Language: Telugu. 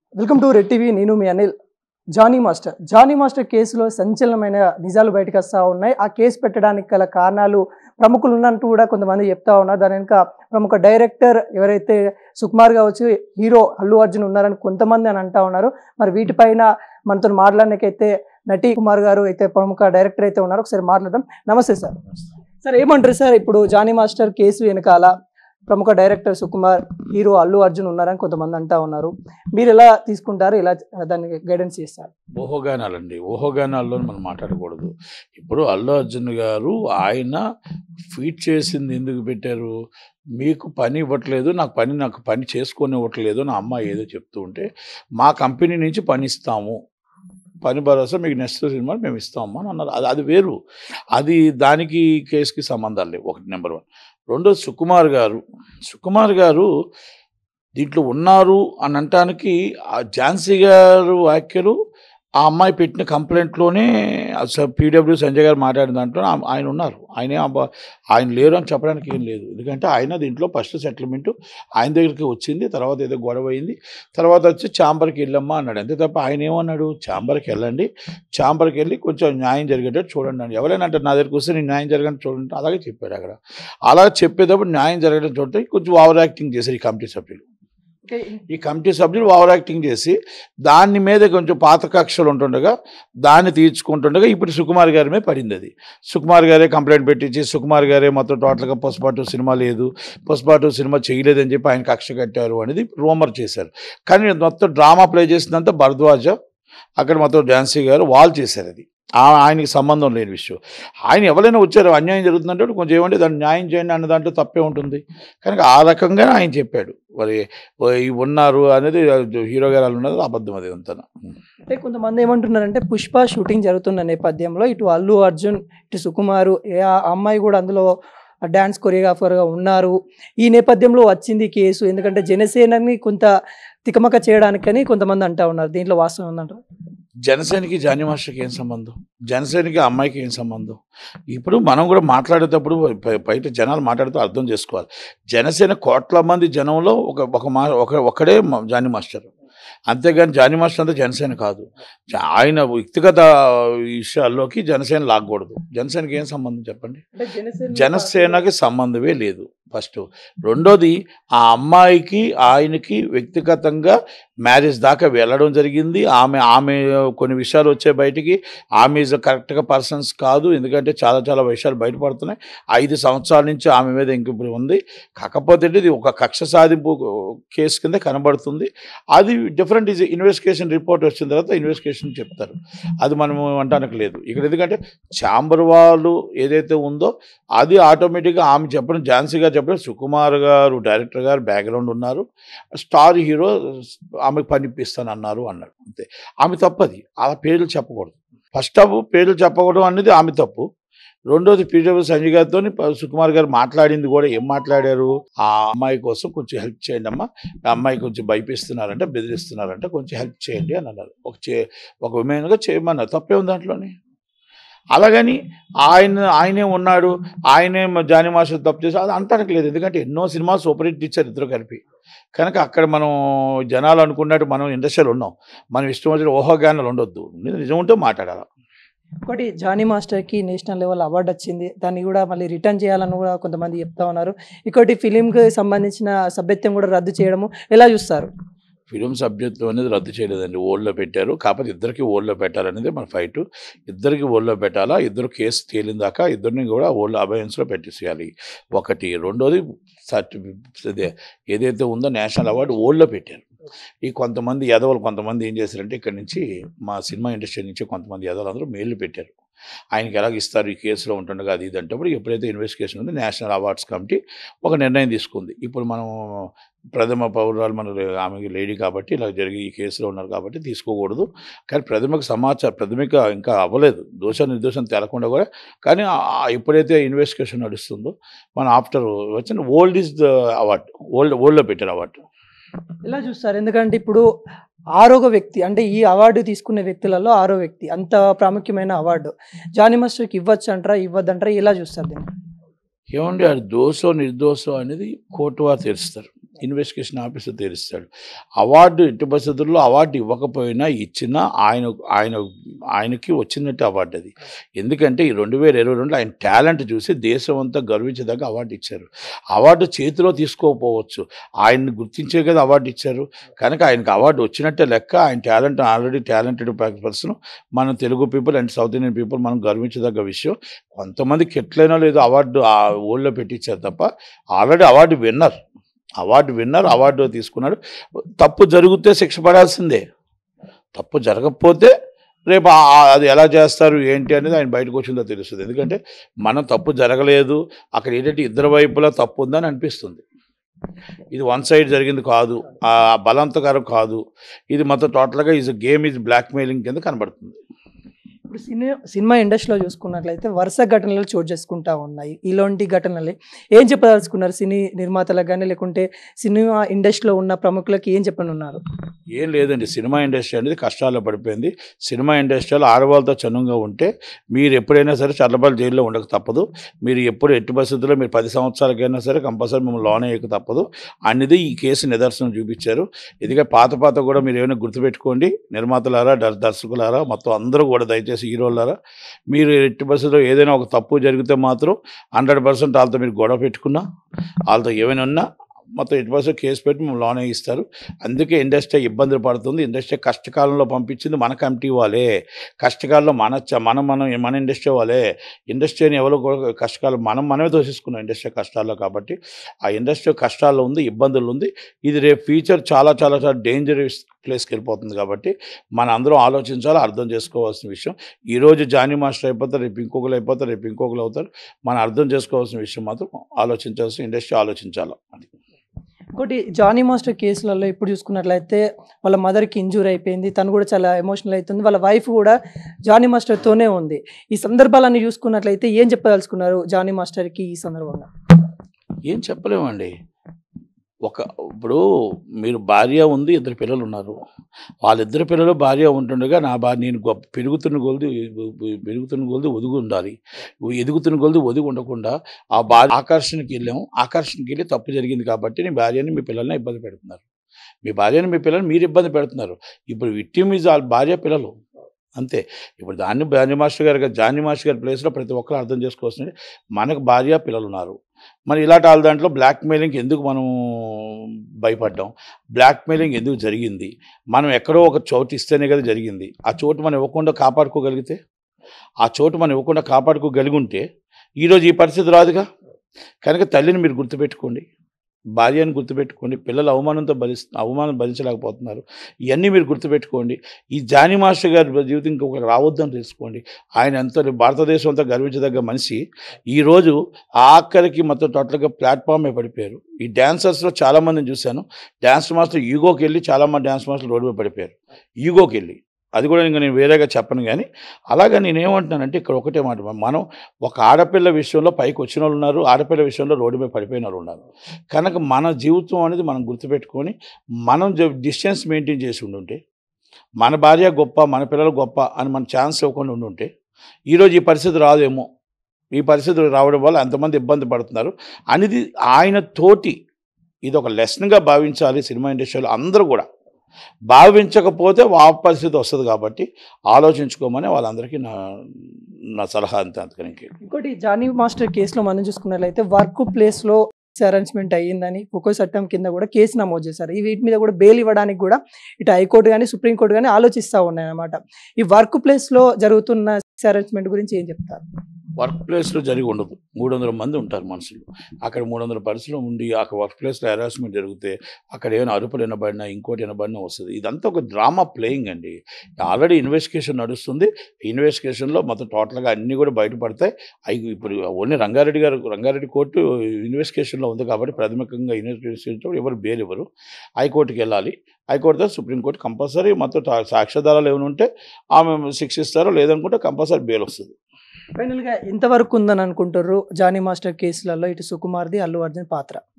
వెల్కమ్ టు రెడ్ టీవీ నేను మీ అనిల్ జానీ మాస్టర్ జానీ మాస్టర్ కేసులో సంచలనమైన నిజాలు బయటకు వస్తూ ఉన్నాయి ఆ కేసు పెట్టడానికి గల కారణాలు ప్రముఖులు ఉన్నట్టు కూడా కొంతమంది చెప్తా ఉన్నారు దాని వెనుక ప్రముఖ డైరెక్టర్ ఎవరైతే సుకుమార్ కావచ్చు హీరో అల్లు అర్జున్ ఉన్నారని కొంతమంది అని అంటా ఉన్నారు మరి వీటిపైన మనతో మాట్లాడడానికైతే నటి కుమార్ గారు అయితే ప్రముఖ డైరెక్టర్ అయితే ఉన్నారు ఒకసారి మాట్లాడదాం నమస్తే సార్ సార్ ఏమంటారు సార్ ఇప్పుడు జానీ మాస్టర్ కేసు వెనకాల ప్రముఖ డైరెక్టర్ సుకుమార్ హీరో అల్లు అర్జున్ ఉన్నారని కొంతమంది అంటా ఉన్నారు మీరు ఎలా తీసుకుంటారు ఎలా దానికి గైడెన్స్ చేస్తారు ఊహగానాలండి ఊహగానాల్లో మనం మాట్లాడకూడదు ఇప్పుడు అల్లు అర్జున్ గారు ఆయన ఫీట్ చేసింది ఎందుకు పెట్టారు మీకు పని ఇవ్వట్లేదు నాకు పని నాకు పని చేసుకొని ఇవ్వట్లేదు నా అమ్మ ఏదో చెప్తూ ఉంటే మా కంపెనీ నుంచి పని ఇస్తాము పని భరోసా మీకు నెక్స్ట్ సినిమా మేము ఇస్తాము అని అన్నారు అది అది వేరు అది దానికి కేసుకి సంబంధాలు లేవు ఒకటి నెంబర్ వన్ రెండో సుకుమార్ గారు సుకుమార్ గారు దీంట్లో ఉన్నారు అని అనటానికి ఆ ఝాన్సీ గారు వ్యాఖ్యలు ఆ అమ్మాయి పెట్టిన కంప్లైంట్లోనే పీడబ్ల్యూ సంజయ్ గారు మాట్లాడిన దాంట్లో ఆ- ఆయన ఉన్నారు ఆయనే అబ్బా- ఆయన లేరు అని చెప్పడానికి ఏం లేదు ఎందుకంటే ఆయన దీంట్లో ఫస్ట్ సెటిల్మెంట్ ఆయన దగ్గరికి వచ్చింది తర్వాత ఏదో గొడవ అయింది తర్వాత వచ్చి ఛాంబర్కి వెళ్ళమ్మా అన్నాడు అంతే తప్ప ఆయన ఏమన్నాడు ఛాంబర్కి వెళ్ళండి ఛాంబర్కి వెళ్ళి కొంచెం న్యాయం జరిగేటట్టు చూడండి అని ఎవరైనా అంటారు నా దగ్గరికి వస్తే నేను న్యాయం జరగని చూడండి అలాగే చెప్పాడు అక్కడ అలా చెప్పేటప్పుడు న్యాయం జరగడం చూడటం కొంచెం ఓవర్ యాక్టింగ్ చేశారు ఈ కమిటీ సభ్యులు ఈ కమిటీ సభ్యులు ఓవర్ యాక్టింగ్ చేసి దాని మీద కొంచెం పాత కక్షలు ఉంటుండగా దాన్ని తీర్చుకుంటుండగా ఇప్పుడు సుకుమార్ గారి మీద పడింది అది సుకుమార్ గారే కంప్లైంట్ పెట్టించి సుకుమార్ గారే మొత్తం టోటల్గా పుష్పాటు సినిమా లేదు పుష్పాటు సినిమా చేయలేదని చెప్పి ఆయన కక్ష కట్టారు అనేది రూమర్ చేశారు కానీ మొత్తం డ్రామా ప్లే చేసిందంతా భరద్వాజ అక్కడ మొత్తం ఝాన్సీ గారు వాళ్ళు చేశారు అది ఆ- ఆయనకి సంబంధం లేని విషయం ఆయన ఎవరైనా వచ్చారు అన్యాయం జరుగుతుందంటే కొంచెం ఏమంటే దాన్ని న్యాయం చేయండి అన్న దాంట్లో తప్పే ఉంటుంది కనుక ఆ రకంగా ఆయన చెప్పాడు మరి ఓ ఇవి ఉన్నారు అనేది హీరో గారు ఉన్నది అబద్ధం అది అంతా అంటే కొంతమంది ఏమంటున్నారంటే పుష్ప షూటింగ్ జరుగుతున్న నేపథ్యంలో ఇటు అల్లు అర్జున్ ఇటు సుకుమారు ఏ ఆ అమ్మాయి కూడా అందులో డ్యాన్స్ కొరియోగ్రాఫర్గా ఉన్నారు ఈ నేపథ్యంలో వచ్చింది ఈ కేసు ఎందుకంటే జనసేనని కొంత తికమక చేయడానికని కొంతమంది అంటా ఉన్నారు దీంట్లో వాస్తవం ఉందంటారు జనసేనకి జానీ మాస్టర్కి ఏం సంబంధం జనసేనకి ఆ అమ్మాయికి ఏం సంబంధం ఇప్పుడు మనం కూడా మాట్లాడేటప్పుడు బ- బయట జనాలు మాట్లాడుతూ అర్థం చేసుకోవాలి జనసేన కోట్ల మంది జనంలో ఒక ఒక మా ఒక ఒకడే మా- జానీ మాస్టర్ అంతేగాని జానీ మాస్టర్ అంతా జనసేన కాదు జ- ఆయన వ్యక్తిగత విషయాల్లోకి జనసేన లాగకూడదు జనసేనకి ఏం సంబంధం చెప్పండి జనసేనకి సంబంధమే లేదు ఫస్ట్ రెండోది ఆ అమ్మాయికి ఆయనకి వ్యక్తిగతంగా మ్యారేజ్ దాకా వెళ్ళడం జరిగింది ఆమె ఆమె కొన్ని విషయాలు వచ్చే బయటికి ఆమె ఈజ్ కరెక్ట్గా పర్సన్స్ కాదు ఎందుకంటే చాలా చాలా విషయాలు బయటపడుతున్నాయి ఐదు సంవత్సరాల నుంచి ఆమె మీద ఇంక ఇప్పుడు ఉంది కాకపోతే ఇది ఒక కక్ష సాధింపు కేసు కింద కనబడుతుంది అది డిఫరెంట్ ఈజ్ ఇన్వెస్టిగేషన్ రిపోర్ట్ వచ్చిన తర్వాత ఇన్వెస్టిగేషన్ చెప్తారు అది మనము అంటానికి లేదు ఇక్కడ ఎందుకంటే ఛాంబర్ వాళ్ళు ఏదైతే ఉందో అది ఆటోమేటిక్గా ఆమె చెప్పడం ఝాన్సీ గారు చెప్పడం సుకుమార్ గారు డైరెక్టర్ గారు బ్యాక్గ్రౌండ్ ఉన్నారు స్టార్ హీరో ఆమెకు పనిపిస్తాను అన్నారు అన్నాడు అంతే ఆమె తప్పది ఆ పేర్లు చెప్పకూడదు ఫస్ట్ ఆఫ్ పేర్లు చెప్పకూడదు అనేది ఆమె తప్పు రెండోది పీడబ్ల్యూ సంజయ్ గారితో సుకుమార్ గారు మాట్లాడింది కూడా ఏం మాట్లాడారు ఆ అమ్మాయి కోసం కొంచెం హెల్ప్ చేయండి అమ్మా ఆ అమ్మాయి కొంచెం భయపిస్తున్నారంటే బెదిరిస్తున్నారంటే కొంచెం హెల్ప్ చేయండి అని అన్నారు ఒక చే ఒక ఉమెన్గా చేయమన్నారు తప్పే ఉంది దాంట్లోనే అలాగని ఆయన ఆయనే ఉన్నాడు ఆయనే మ- జానీ మాస్టర్ తప్పు చేసి అది అంటానికి లేదు ఎందుకంటే ఎన్నో సినిమా సూపర్ హిట్ ఇచ్చారు ఇద్దరు కలిపి కనుక అక్కడ మనం జనాలు అనుకున్నట్టు మనం ఇండస్ట్రీలో ఉన్నాం మనం ఇష్టం వచ్చిన ఊహాగానాలు ఉండొద్దు నిజం ఉంటే మాట్లాడాలి ఒకటి జానీ మాస్టర్కి నేషనల్ లెవెల్ అవార్డు వచ్చింది దాన్ని కూడా మళ్ళీ రిటర్న్ చేయాలని కూడా కొంతమంది చెప్తా ఉన్నారు ఇంకోటి ఫిలింకి సంబంధించిన సభ్యత్వం కూడా రద్దు చేయడము ఎలా చూస్తారు ఫిలిం సబ్జెక్ట్ అనేది రద్దు చేయలేదండి ఓల్డ్లో పెట్టారు కాకపోతే ఇద్దరికి ఓల్డ్లో పెట్టాలనేది మన ఫైట్ ఇద్దరికి ఓల్డ్లో పెట్టాలా ఇద్దరు కేసు తేలిందాక ఇద్దరిని కూడా ఓల్డ్ అబయన్స్లో పెట్టేసేయాలి ఒకటి రెండోది సర్టిఫికేట్ అదే ఏదైతే ఉందో నేషనల్ అవార్డు ఓల్డ్లో పెట్టారు ఈ కొంతమంది యాదవులు కొంతమంది ఏం చేశారంటే ఇక్కడ నుంచి మా సినిమా ఇండస్ట్రీ నుంచి కొంతమంది యాదవులు అందరూ మెయిల్ పెట్టారు ఆయనకి ఎలాగ ఇస్తారు ఈ కేసులో ఉంటుండగా అది ఇది అంటే ఎప్పుడైతే ఇన్వెస్టిగేషన్ ఉంది నేషనల్ అవార్డ్స్ కమిటీ ఒక నిర్ణయం తీసుకుంది ఇప్పుడు మనం ప్రథమ పౌరాలు మన ఆమెకి లేడీ కాబట్టి ఇలా జరిగి ఈ కేసులో ఉన్నారు కాబట్టి తీసుకోకూడదు కానీ ప్రథమకు సమాచారం ప్రథమిక ఇంకా అవ్వలేదు దోష నిర్దోషం తేలకుండా కూడా కానీ ఆ- ఆ ఎప్పుడైతే ఇన్వెస్టిగేషన్ నడుస్తుందో మన ఆఫ్టర్ వచ్చిన old is the award old ఓల్డ్లో పెట్టారు అవార్డు ఎలా చూస్తారు ఎందుకంటే ఇప్పుడు ఆరోగ వ్యక్తి అంటే ఈ అవార్డు తీసుకునే వ్యక్తులలో ఆరో వ్యక్తి అంత ప్రాముఖ్యమైన అవార్డు జానీ మాస్టర్కి ఇవ్వచ్చు అంటారా ఇవ్వద్దంటారా ఎలా చూస్తారు దీన్ని ఏమండి అది దోషం నిర్దోషం అనేది కోర్టు వారు తెలుస్తారు ఇన్వెస్టిగేషన్ ఆఫీసర్ తీరుస్తాడు అవార్డు ఎట్టి పరిస్థితుల్లో అవార్డు ఇవ్వకపోయినా ఇచ్చినా ఆయన ఆయన ఆయనకి వచ్చినట్టు అవార్డు అది ఎందుకంటే ఈ రెండు వేల ఇరవై రెండులో ఆయన టాలెంట్ చూసి దేశం అంతా గర్వించదగ్గ అవార్డు ఇచ్చారు అవార్డు చేతిలో తీసుకోకపోవచ్చు ఆయన్ని గుర్తించే కదా అవార్డు ఇచ్చారు కనుక ఆయనకి అవార్డు వచ్చినట్టే లెక్క ఆయన టాలెంట్ ఆల్రెడీ టాలెంటెడ్ పర్సన్ మన Telugu people and south Indian people మనం గర్వించదగ్గ విషయం కొంతమందికి ఎట్లయినా లేదు అవార్డు ఆ ఊళ్ళో పెట్టించారు తప్ప already award winner award winner award తీసుకున్నాడు తప్పు జరిగితే శిక్ష పడాల్సిందే తప్పు జరగకపోతే రేపు ఆ- ఆ- అది ఎలా చేస్తారు ఏంటి అనేది ఆయన బయటకు వచ్చిందో తెలుస్తుంది ఎందుకంటే మనం తప్పు జరగలేదు అక్కడ ఏంటంటే ఇద్దరు వైపులా తప్పు ఉందని అనిపిస్తుంది ఇది వన్ సైడ్ జరిగింది కాదు ఆ బలవంతకరం కాదు ఇది మొత్తం టోటల్గా is game is blackmailing కింద కనబడుతుంది ఇప్పుడు సినిమా సినిమా ఇండస్ట్రీలో చూసుకున్నట్లయితే వరుస ఘటనలు చోటు చేసుకుంటా ఉన్నాయి ఇలాంటి ఘటనలు ఏం చెప్పదలుచుకున్నారు సినీ నిర్మాతలకు కానీ లేకుంటే సినిమా ఇండస్ట్రీలో ఉన్న ప్రముఖులకి ఏం చెప్పనున్నారు ఏం లేదండి సినిమా ఇండస్ట్రీ అనేది కష్టాల్లో పడిపోయింది సినిమా ఇండస్ట్రీలో ఆడవాళ్ళతో చనువుగా ఉంటే మీరు ఎప్పుడైనా సరే చల్లబల్లి జైల్లో ఉండక తప్పదు మీరు ఎప్పుడు ఎట్టి పరిస్థితుల్లో మీరు పది సంవత్సరాలకైనా సరే కంపల్సరీ మిమ్మల్ని లోన్ అయ్యక తప్పదు అనేది ఈ కేసు నిదర్శనం చూపించారు ఎందుకంటే పాత పాత కూడా మీరు ఏమైనా గుర్తుపెట్టుకోండి నిర్మాతలారా దర్- దర్శకులారా మొత్తం అందరూ కూడా దయచేసి హీరోలారా మీరు ఎట్టి పరిస్థితుల్లో ఏదైనా ఒక తప్పు జరిగితే మాత్రం హండ్రెడ్ పర్సెంట్ వాళ్ళతో మీరు గొడవ పెట్టుకున్నా వాళ్ళతో ఏమైనా ఉన్నా మొత్తం ఎట్టి పరిస్థితుల్లో కేసు పెట్టి మేము లోన్ ఇస్తారు అందుకే ఇండస్ట్రీ ఇబ్బందులు పడుతుంది ఇండస్ట్రీ కష్టకాలంలో పంపించింది మన కమిటీ వాళ్ళే కష్టకాలంలో మన చ- మనం మనం మన ఇండస్ట్రీ వాళ్ళే ఇండస్ట్రీని ఎవరు కూడా కష్టకాలం మనం మనమే దోషిస్తున్నాం ఇండస్ట్రీ కష్టాల్లో కాబట్టి ఆ ఇండస్ట్రీ కష్టాల్లో ఉంది ఇబ్బందులు ఉంది ఇది రేపు ఫ్యూచర్ చాలా చాలా చాలా డేంజరస్ ప్లేస్కి వెళ్ళిపోతుంది కాబట్టి మన అందరం ఆలోచించాలి అర్థం చేసుకోవాల్సిన విషయం ఈరోజు జానీ మాస్టర్ అయిపోతారు రేపు ఇంకొకరు అయిపోతారు రేపు ఇంకొకరు అవుతారు మనం అర్థం చేసుకోవాల్సిన విషయం మాత్రం ఆలోచించాల్సిన ఇండస్ట్రీ ఆలోచించాలి అది ఇంకోటి జానీ మాస్టర్ కేసులలో ఇప్పుడు చూసుకున్నట్లయితే వాళ్ళ మదర్కి ఇంజూర్ అయిపోయింది తను కూడా చాలా ఎమోషనల్ అవుతుంది వాళ్ళ వైఫ్ కూడా జానీ మాస్టర్తోనే ఉంది ఈ సందర్భాలన్నీ చూసుకున్నట్లయితే ఏం చెప్పదలుచుకున్నారు జానీ మాస్టర్కి ఈ సందర్భంగా ఏం చెప్పలేమండి ఒక ఇప్పుడు మీరు భార్య ఉంది ఇద్దరు పిల్లలు ఉన్నారు వాళ్ళిద్దరు పిల్లలు భార్య ఉంటుండగా నా భార్య నేను గొప్ప పెరుగుతున్న కొలది పెరుగుతున్న కొలది ఒదుగు ఉండాలి ఎదుగుతున్న కొలది ఒదుగు ఉండకుండా ఆ భార్య ఆకర్షణకి వెళ్ళాము ఆకర్షణకి వెళ్ళి తప్పు జరిగింది కాబట్టి నీ భార్యని మీ పిల్లల్ని ఇబ్బంది పెడుతున్నారు మీ భార్యని మీ పిల్లల్ని మీరు ఇబ్బంది పెడుతున్నారు ఇప్పుడు విక్టిమ్ ఈజ్ వాళ్ళ భార్య పిల్లలు అంతే ఇప్పుడు దాన్ని జానీ మాస్టర్ గారు జానీ మాస్టర్ గారి ప్లేస్లో ప్రతి ఒక్కరు అర్థం చేసుకోవాల్సింది మనకు భార్య పిల్లలు ఉన్నారు మరి ఇలాంటి వాళ్ళ దాంట్లో బ్లాక్ మెయిలింగ్ ఎందుకు మనం భయపడ్డాం బ్లాక్ మెయిలింగ్ ఎందుకు జరిగింది మనం ఎక్కడో ఒక చోటు ఇస్తేనే కదా జరిగింది ఆ చోటు మనం ఇవ్వకుండా కాపాడుకోగలిగితే ఆ చోటు మనం ఇవ్వకుండా కాపాడుకోగలిగి ఉంటే ఈరోజు ఈ పరిస్థితి రాదుగా కనుక తల్లిని మీరు గుర్తుపెట్టుకోండి భార్యను గుర్తుపెట్టుకోండి పిల్లలు అవమానంతో భరి అవమానం భరించలేకపోతున్నారు ఇవన్నీ మీరు గుర్తుపెట్టుకోండి ఈ జానీ మాస్టర్ గారి జీవితం ఇంకొకటి రావద్దని తెలుసుకోండి ఆయన ఎంత భారతదేశం అంతా గర్వించదగ్గ మనిషి ఈరోజు ఆఖరికి మొత్తం టోటల్గా ప్లాట్ఫామే పడిపోయారు ఈ డ్యాన్సర్స్లో చాలామందిని చూశాను డ్యాన్స్ మాస్టర్ ఈగోకి వెళ్ళి చాలామంది డ్యాన్స్ మాస్టర్లు రోడ్డు మీద పడిపోయారు ఈగోకి వెళ్ళి అది కూడా ఇంకా నేను వేరేగా చెప్పను కానీ అలాగా నేను ఏమంటున్నానంటే ఇక్కడ ఒకటే మాట మనం ఒక ఆడపిల్ల విషయంలో పైకి వచ్చిన వాళ్ళు ఉన్నారు ఆడపిల్ల విషయంలో రోడ్డు మీద పడిపోయిన వాళ్ళు ఉన్నారు కనుక మన జీవితం అనేది మనం గుర్తుపెట్టుకొని మనం డిస్టెన్స్ మెయింటైన్ చేసి ఉండుంటే మన భార్య గొప్ప మన పిల్లలు గొప్ప అని మన ఛాన్స్ ఇవ్వకుండా ఉండుంటే ఈరోజు ఈ పరిస్థితి రాదేమో ఈ పరిస్థితులు రావడం వల్ల ఎంతమంది ఇబ్బంది పడుతున్నారు అనేది ఆయన తోటి ఇది ఒక లెసన్గా భావించాలి సినిమా ఇండస్ట్రీలో అందరూ కూడా భావించకపోతే ఆ పరిస్థితి వస్తుంది కాబట్టి ఆలోచించుకోమని వాళ్ళందరికీ నా నా సలహా అంతే అంతకని ఇంకేం. ఇంకోటి జానీ మాస్టర్ కేసులో మనం చూసుకున్నట్లయితే వర్క్ ప్లేస్లో అరేంజ్మెంట్ అయ్యిందని ఒక్కో చట్టం కింద కూడా కేసు నమోదు చేశారు ఈ వీటి మీద కూడా బెయిల్ ఇవ్వడానికి కూడా ఇటు హైకోర్టు కానీ సుప్రీంకోర్టు కానీ ఆలోచిస్తూ ఉన్నాయన్నమాట ఈ వర్క్ ప్లేస్లో జరుగుతున్న అరేంజ్మెంట్ గురించి ఏం చెప్తారు వర్క్ ప్లేస్లో జరిగి ఉండదు మూడు వందల మంది ఉంటారు మనుషులు అక్కడ మూడు వందల పరిస్థితులు ఉండి అక్కడ వర్క్ ప్లేస్లో హెరాస్మెంట్ జరిగితే అక్కడ ఏమైనా అరుపులు వినబడినా ఇంకోటి వినబడినా వస్తుంది ఇదంతా ఒక డ్రామా ప్లేయింగ్ అండి ఆల్రెడీ ఇన్వెస్టిగేషన్ నడుస్తుంది ఇన్వెస్టిగేషన్లో మొత్తం టోటల్గా అన్నీ కూడా బయటపడతాయి అవి ఇప్పుడు ఓన్లీ రంగారెడ్డి గారు రంగారెడ్డి కోర్టు ఇన్వెస్టిగేషన్లో ఉంది కాబట్టి ప్రాథమికంగా ఇన్వెస్టిగేషన్ ఎవరు బెయిల్ ఇవ్వరు హైకోర్టుకి వెళ్ళాలి హైకోర్టు తర్వాత సుప్రీంకోర్టు కంపల్సరీ మొత్తం తా- సాక్ష్యాధారాలు ఏమైనా ఉంటే ఆమె శిక్షిస్తారో లేదనుకుంటే కంపల్సరీ బెయిల్ వస్తుంది ఫైనల్గా ఎంతవరకు ఉందని అనుకుంటారు జానీ మాస్టర్ కేసులలో ఇటు సుకుమార్ది అల్లు అర్జున్ పాత్ర